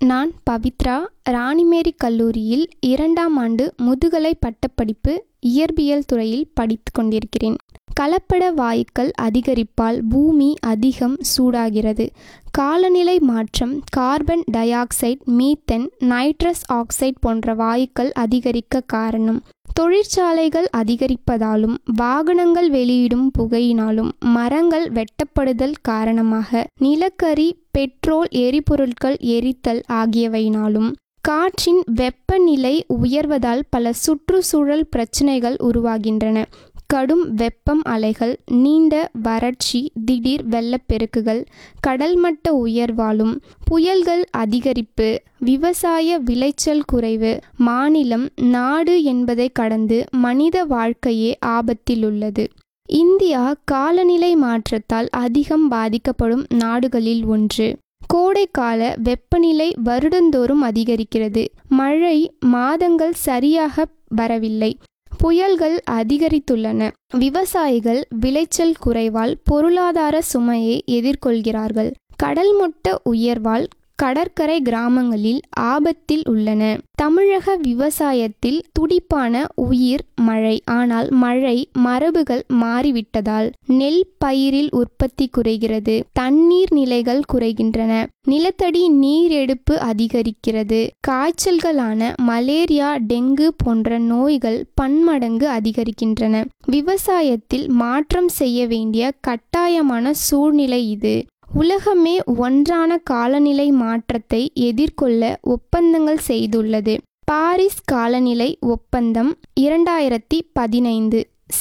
நான் பவித்ரா ராணிமேரி கல்லூரியில் இரண்டாம் ஆண்டு முதுகலை பட்டப்படிப்பு இயற்பியல் துறையில் படித்து கொண்டிருக்கிறேன் கலப்பட வாயுக்கள் அதிகரிப்பால் பூமி அதிகம் சூடாகிறது காலநிலை மாற்றம் carbon dioxide methane nitrous oxide போன்ற வாயுக்கள் அதிகரிக்க காரணம் தொழிற்சாலைகள் அதிகரிப்பதாலும் வாகனங்கள் வெளியிடும் புகையினாலும் மரங்கள் வெட்டப்படுதல் காரணமாக நிலக்கரி பெட்ரோல் எரிபொருட்கள் எரித்தல் ஆகியவையினாலும் காற்றின் வெப்பநிலை உயர்வதால் பல சுற்றுச்சூழல் பிரச்சினைகள் உருவாகின்றன கடும் வெப்பம் அலைகள் நீண்ட வறட்சி திடீர் வெள்ளப்பெருக்குகள் கடல் மட்ட உயர்வாலும் புயல்கள் அதிகரிப்பு விவசாய விளைச்சல் குறைவு மாநிலம் நாடு என்பதை கடந்து மனித வாழ்க்கையே ஆபத்தில் உள்ளது இந்தியா காலநிலை மாற்றத்தால் அதிகம் பாதிக்கப்படும் நாடுகளில் ஒன்று கோடைக்கால வெப்பநிலை வருடந்தோறும் அதிகரிக்கிறது மழை மாதங்கள் சரியாக வரவில்லை புயல்கள் அதிகரித்துள்ளன விவசாயிகள் விளைச்சல் குறைவால் பொருளாதார சுமையை எதிர்கொள்கிறார்கள் கடல் மட்ட உயர்வால் கடற்கரை கிராமங்களில் ஆபத்தில் உள்ளன தமிழக விவசாயத்தில் துடிப்பான உயிர் மழை ஆனால் மழை மரபுகள் மாறிவிட்டதால் நெல் பயிரில் உற்பத்தி குறைகிறது தண்ணீர் நிலைகள் குறைகின்றன நிலத்தடி நீர் எடுப்பு அதிகரிக்கிறது காய்ச்சல்களான மலேரியா டெங்கு போன்ற நோய்கள் பன்மடங்கு அதிகரிக்கின்றன விவசாயத்தில் மாற்றம் செய்ய வேண்டிய கட்டாயமான சூழ்நிலை இது உலகமே ஒன்றான காலநிலை மாற்றத்தை எதிர்கொள்ள ஒப்பந்தங்கள் செய்துள்ளது பாரிஸ் காலநிலை ஒப்பந்தம் இரண்டாயிரத்தி பதினைந்து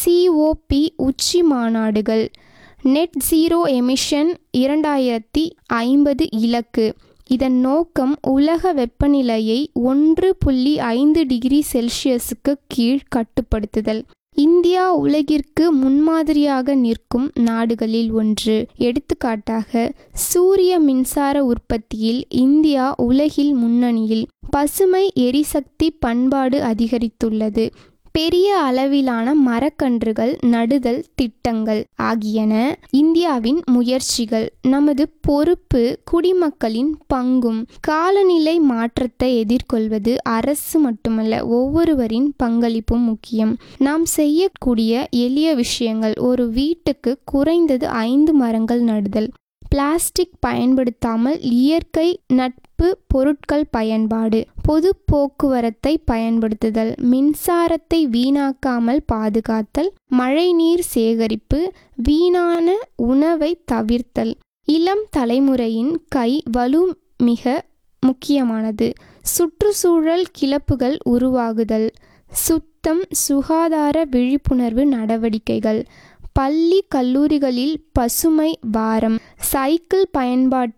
சிஓபி உச்சி மாநாடுகள் நெட் ஜீரோ எமிஷன் இரண்டாயிரத்தி ஐம்பது இலக்கு இதன் நோக்கம் உலக வெப்பநிலையை ஒன்று புள்ளி ஐந்து டிகிரி செல்சியஸுக்கு கீழ் கட்டுப்படுத்துதல் இந்தியா உலகிற்கு முன்மாதிரியாக நிற்கும் நாடுகளில் ஒன்று எடுத்துக்காட்டாக சூரிய மின்சார உற்பத்தியில் இந்தியா உலகில் முன்னணியில் பசுமை எரிசக்தி பண்பாடு அதிகரித்துள்ளது பெரிய அளவிலான மரக்கன்றுகள் நடுதல் திட்டங்கள் ஆகியன இந்தியாவின் முயற்சிகள் நமது பொறுப்பு குடிமக்களின் பங்கும் காலநிலை மாற்றத்தை எதிர்கொள்வது அரசு மட்டுமல்ல ஒவ்வொருவரின் பங்களிப்பும் முக்கியம் நாம் செய்யக்கூடிய எளிய விஷயங்கள் ஒரு வீட்டுக்கு குறைந்தது ஐந்து மரங்கள் நடுதல் பிளாஸ்டிக் பயன்படுத்தாமல் இயற்கை நட்பு பொருட்கள் பயன்பாடு பொது போக்குவரத்தை பயன்படுத்துதல் மின்சாரத்தை வீணாக்காமல் பாதுகாத்தல் மழைநீர் சேகரிப்பு வீணான உணவை தவிர்த்தல் இளம் தலைமுறையின் கை வலு மிக முக்கியமானது சுற்றுச்சூழல் கிளப்புகள் உருவாகுதல் சுத்தம் சுகாதார விழிப்புணர்வு நடவடிக்கைகள் பள்ளி கல்லூரிகளில் பசுமை வாரம் சைக்கிள் பயன்பாட்டு